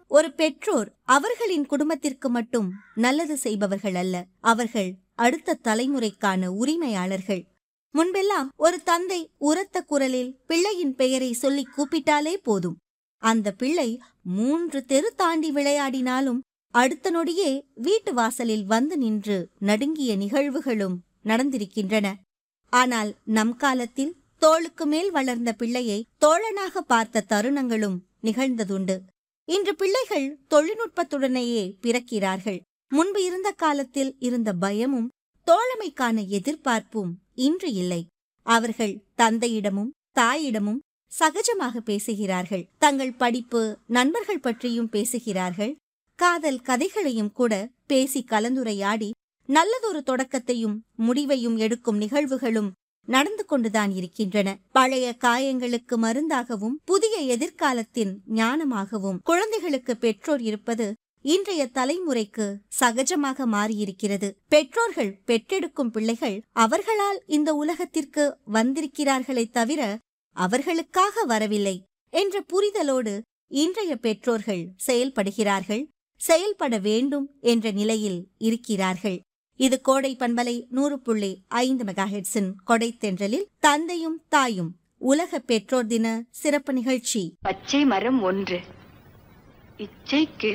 ஒரு பெற்றோர் அவர்களின் குடும்பத்திற்கு மட்டும் நல்லது செய்பவர்கள் அல்ல அவர்கள் அடுத்த தலைமுறைக்கான உரிமையாளர்கள் முன்பெல்லாம் ஒரு தந்தை உரத்த குரலில் பிள்ளையின் பெயரை சொல்லி கூப்பிட்டாலே போதும் அந்த பிள்ளை மூன்று தெரு தாண்டி விளையாடினாலும் அடுத்த நொடியே வீட்டு வாசலில் வந்து நின்று நடுங்கிய நிகழ்வுகளும் நடந்திருக்கின்றன ஆனால் நம் காலத்தில் தோளுக்கு மேல் வளர்ந்த பிள்ளையை தோழனாக பார்த்த தருணங்களும் நிகழ்ந்ததுண்டு இன்று பிள்ளைகள் தொழில்நுட்பத்துடனேயே பிறக்கிறார்கள் முன்பு இருந்த காலத்தில் இருந்த பயமும் தோழமைக்கான எதிர்பார்ப்பும் இன்று இல்லை அவர்கள் தந்தையிடமும் தாயிடமும் சகஜமாக பேசுகிறார்கள் தங்கள் படிப்பு நண்பர்கள் பற்றியும் பேசுகிறார்கள் காதல் கதைகளையும் கூட பேசி கலந்துரையாடி நல்லதொரு தொடக்கத்தையும் முடிவையும் எடுக்கும் நிகழ்வுகளும் நடந்து கொண்டுதான் இருக்கின்றன பழைய காயங்களுக்கு மருந்தாகவும் புதிய எதிர்காலத்தின் ஞானமாகவும் குழந்தைகளுக்கு பெற்றோர் இருப்பது இன்றைய தலைமுறைக்கு சகஜமாக மாறியிருக்கிறது பெற்றோர்கள் பெற்றெடுக்கும் பிள்ளைகள் அவர்களால் இந்த உலகத்திற்கு வந்திருக்கிறார்களே தவிர அவர்களுக்காக வரவில்லை என்ற புரிதலோடு இன்றைய பெற்றோர்கள் செயல்படுகிறார்கள் செயல்பட வேண்டும் என்ற நிலையில் இருக்கிறார்கள் இது கோடை பண்பலை நூறு புள்ளி ஐந்து மெகாஹெட்ஸின் கொடை தென்றலில் தந்தையும் தாயும் உலக பெற்றோர் தின சிறப்பு நிகழ்ச்சி பச்சை மரம் ஒன்று இச்சை கிளி